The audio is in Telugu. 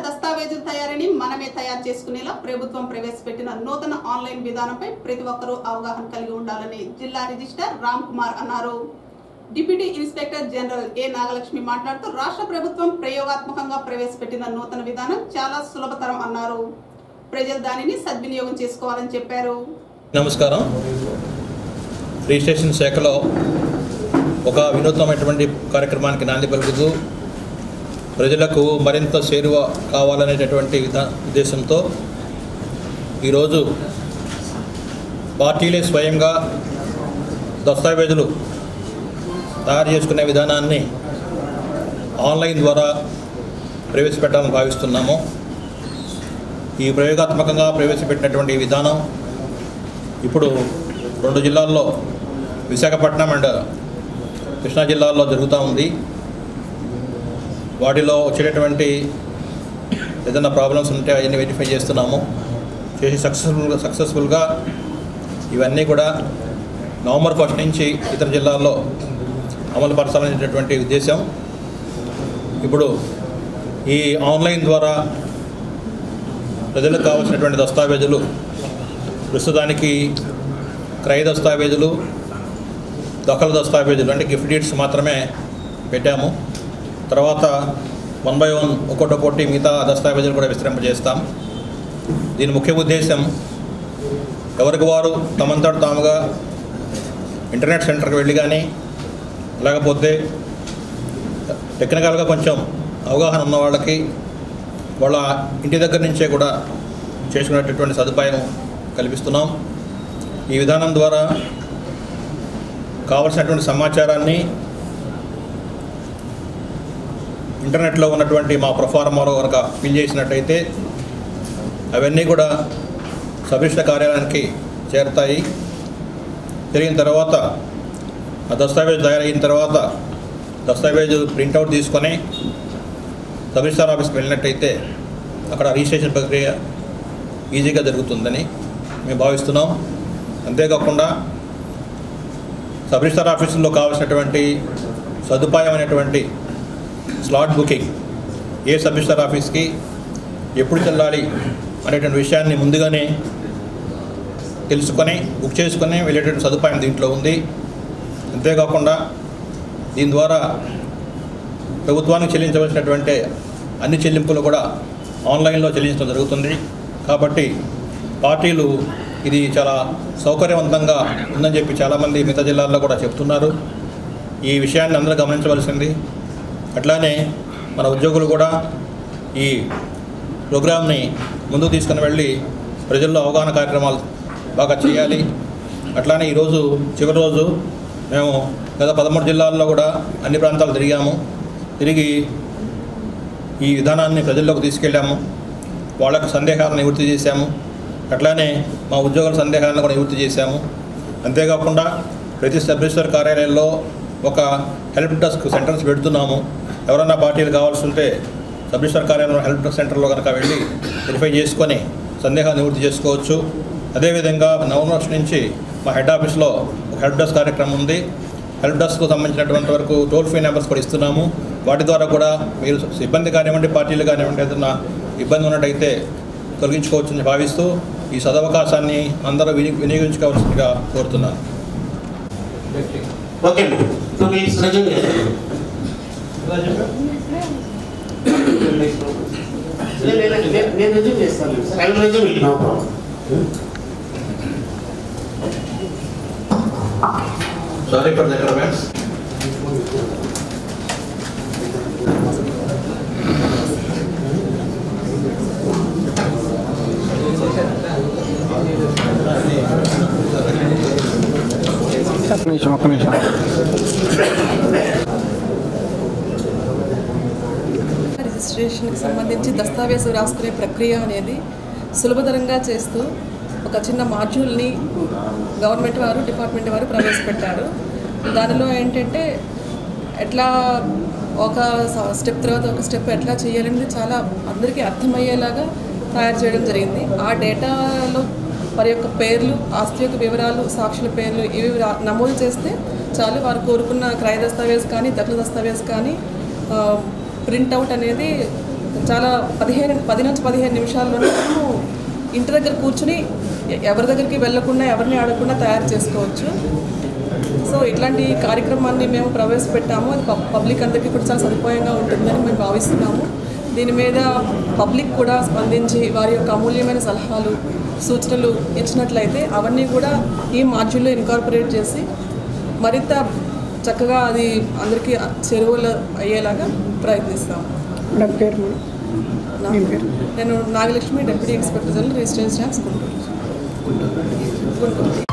దస్తావేజుల తయారీని మనమే తయారు చేసుకునేలా ప్రభుత్వం ప్రవేశపెట్టిన నూతన ఆన్లైన్ విధానంపై ప్రతి ఒక్కరూ అవగాహన కలిగి ఉండాలని జిల్లా రిజిస్టర్ రామ్ కుమార్ అన్నారు deputy inspector general A Nagalakshmi మాట్లాడుతూ రాష్ట్ర ప్రభుత్వం ప్రయోగాత్మకంగా ప్రవేశపెట్టిన నూతన విధానం చాలా సులభతరం అన్నారు ప్రజలు దానిని సద్వినియోగం చేసుకోవాలని చెప్పారు నమస్కారం రిజిస్ట్రేషన్ శాఖలో ఒక వినూత్నమైనటువంటి కార్యక్రమానికి నాంది పలుకుతూ ప్రజలకు మరింత చేరువ కావాలనేటటువంటి విధా ఉద్దేశంతో ఈరోజు పార్టీలే స్వయంగా దస్తావేజులు తయారు చేసుకునే విధానాన్ని ఆన్లైన్ ద్వారా ప్రవేశపెట్టాలని భావిస్తున్నాము ఈ ప్రయోగాత్మకంగా ప్రవేశపెట్టినటువంటి ఈ విధానం ఇప్పుడు రెండు జిల్లాల్లో విశాఖపట్నం అండ్ కృష్ణా జిల్లాల్లో జరుగుతూ ఉంది వాటిలో వచ్చేటటువంటి ఏదైనా ప్రాబ్లమ్స్ ఉంటే అవన్నీ వెరిఫై చేస్తున్నాము చేసి సక్సెస్ఫుల్గా సక్సెస్ఫుల్గా ఇవన్నీ కూడా నవంబర్ ఫస్ట్ నుంచి ఇతర జిల్లాల్లో అమలు పరచాలనేటటువంటి ఉద్దేశం ఇప్పుడు ఈ ఆన్లైన్ ద్వారా ప్రజలకు కావాల్సినటువంటి దస్తావేజులు ప్రస్తుతానికి క్రయ దస్తావేజులు దఖల దస్తావేజులు అంటే గిఫ్ట్ డీడ్స్ మాత్రమే పెట్టాము తర్వాత వన్ బై వన్ ఒక్కొక్కటి మిగతా దస్తావేజులు కూడా విస్తరింపజేస్తాం దీని ముఖ్య ఉద్దేశం ఎవరికి వారు తమంతట తాముగా ఇంటర్నెట్ సెంటర్కి వెళ్ళి కానీ లేకపోతే టెక్నికల్గా కొంచెం అవగాహన ఉన్న వాళ్ళకి వాళ్ళ ఇంటి దగ్గర నుంచే కూడా చేసుకునేటటువంటి సదుపాయం కల్పిస్తున్నాం ఈ విధానం ద్వారా కావలసినటువంటి సమాచారాన్ని ఇంటర్నెట్లో ఉన్నటువంటి మా ప్రొఫార్మాలో కనుక ఫిల్ చేసినట్టయితే అవన్నీ కూడా సభిష్ట కార్యాలయానికి చేరుతాయి తిరిగిన తర్వాత ఆ దస్తావేజ్ తయారైన తర్వాత దస్తావేజు ప్రింటౌట్ తీసుకొని సబ్ రిజిస్టార్ ఆఫీస్కి వెళ్ళినట్టయితే అక్కడ రిజిస్ట్రేషన్ ప్రక్రియ ఈజీగా జరుగుతుందని మేము భావిస్తున్నాం అంతేకాకుండా సబ్ రిజిస్టార్ ఆఫీసుల్లో కావాల్సినటువంటి సదుపాయమైనటువంటి స్లాట్ బుకింగ్ ఏ సబ్ రిజిస్టార్ ఆఫీస్కి ఎప్పుడు చెల్లాలి అనేటువంటి విషయాన్ని ముందుగానే తెలుసుకొని బుక్ చేసుకొని వెళ్ళేటువంటి సదుపాయం దీంట్లో ఉంది అంతేకాకుండా దీని ద్వారా ప్రభుత్వానికి చెల్లించవలసినటువంటి అన్ని చెల్లింపులు కూడా ఆన్లైన్లో చెల్లించడం జరుగుతుంది కాబట్టి పార్టీలు ఇది చాలా సౌకర్యవంతంగా ఉందని చెప్పి చాలామంది మిగతా జిల్లాల్లో కూడా చెప్తున్నారు ఈ విషయాన్ని అందరూ గమనించవలసింది అట్లానే మన ఉద్యోగులు కూడా ఈ ప్రోగ్రామ్ని ముందుకు తీసుకుని వెళ్ళి ప్రజల్లో అవగాహన కార్యక్రమాలు బాగా చేయాలి అట్లానే ఈరోజు చివరి రోజు మేము గత పదమూడు జిల్లాల్లో కూడా అన్ని ప్రాంతాలు తిరిగాము తిరిగి ఈ విధానాన్ని ప్రజల్లోకి తీసుకెళ్ళాము వాళ్ళకు సందేహాలను నివృత్తి చేశాము అట్లానే మా ఉద్యోగుల సందేహాలను కూడా నివృత్తి చేశాము అంతేకాకుండా ప్రతి సబ్ రిజిస్టర్ కార్యాలయంలో ఒక హెల్ప్ డెస్క్ సెంటర్స్ పెడుతున్నాము ఎవరైనా పార్టీలు కావాల్సి ఉంటే సబ్ రిజిస్టర్ కార్యాలయంలో హెల్ప్ డెస్క్ సెంటర్లో కనుక వెళ్ళి వెరిఫై చేసుకొని సందేహాలు నివృత్తి చేసుకోవచ్చు అదేవిధంగా నవంబర్ నుంచి మా హెడ్ ఆఫీస్లో ఒక హెల్ప్ డెస్క్ కార్యక్రమం ఉంది హెల్ప్ డెస్క్కు సంబంధించినటువంటి వరకు టోల్ ఫ్రీ నెంబర్స్ కూడా ఇస్తున్నాము వాటి ద్వారా కూడా మీరు సిబ్బంది కానివ్వండి పార్టీలు కానివ్వండి ఏదైనా ఇబ్బంది ఉన్నట్టయితే తొలగించుకోవచ్చని భావిస్తూ ఈ సదవకాశాన్ని అందరూ విని వినియోగించుకోవాల్సిందిగా కోరుతున్నాను ఓకే టూ మినిట్స్ రెజ్యూమ్ నేను రెజ్యూమ్ చేస్తాను sir I resume it no problem sorry for the disturbance ఒక్క నిమిషం ఒక్క నిమిషం రిజిస్ట్రేషన్కి సంబంధించి దస్తావేజు రాసుకునే ప్రక్రియ అనేది సులభతరంగా చేస్తూ ఒక చిన్న మాడ్యూల్ని గవర్నమెంట్ వారు డిపార్ట్మెంట్ వారు ప్రవేశపెట్టారు దానిలో ఏంటంటే ఎట్లా ఒక స్టెప్ తర్వాత ఒక స్టెప్ ఎట్లా చేయాలనేది చాలా అందరికీ అర్థమయ్యేలాగా తయారు చేయడం జరిగింది ఆ డేటాలో వారి యొక్క పేర్లు ఆస్తి యొక్క వివరాలు సాక్షుల పేర్లు ఇవి రా- నమోదు చేస్తే చాలు వారు కోరుకున్న క్రయ దస్తావేజ్ కానీ దఖలు దస్తావేజ్ కానీ ప్రింట్అవుట్ అనేది చాలా పదిహేను పది నుంచి పదిహేను నిమిషాల్లోనే మనము ఇంటి దగ్గర కూర్చుని ఎ- ఎవరి దగ్గరికి వెళ్ళకుండా ఎవరిని అడగకుండా తయారు చేసుకోవచ్చు సో ఇట్లాంటి కార్యక్రమాన్ని మేము ప్రవేశపెట్టాము అది పబ్- పబ్లిక్ అందరికీ కూడా చాలా సదుపాయంగా ఉంటుందని మేము భావిస్తున్నాము దీని మీద పబ్లిక్ కూడా స్పందించి వారి యొక్క అమూల్యమైన సలహాలు సూచనలు ఇచ్చినట్లయితే అవన్నీ కూడా ఈ మాడ్యూల్లో ఇన్కార్పొరేట్ చేసి మరింత చక్కగా అది అందరికీ చేరువలో అయ్యేలాగా ప్రయత్నిస్తాము మేడం పేరు మేడం నా మీ పేరు? నేను Nagalakshmi deputy inspector general registration Guntur Guntur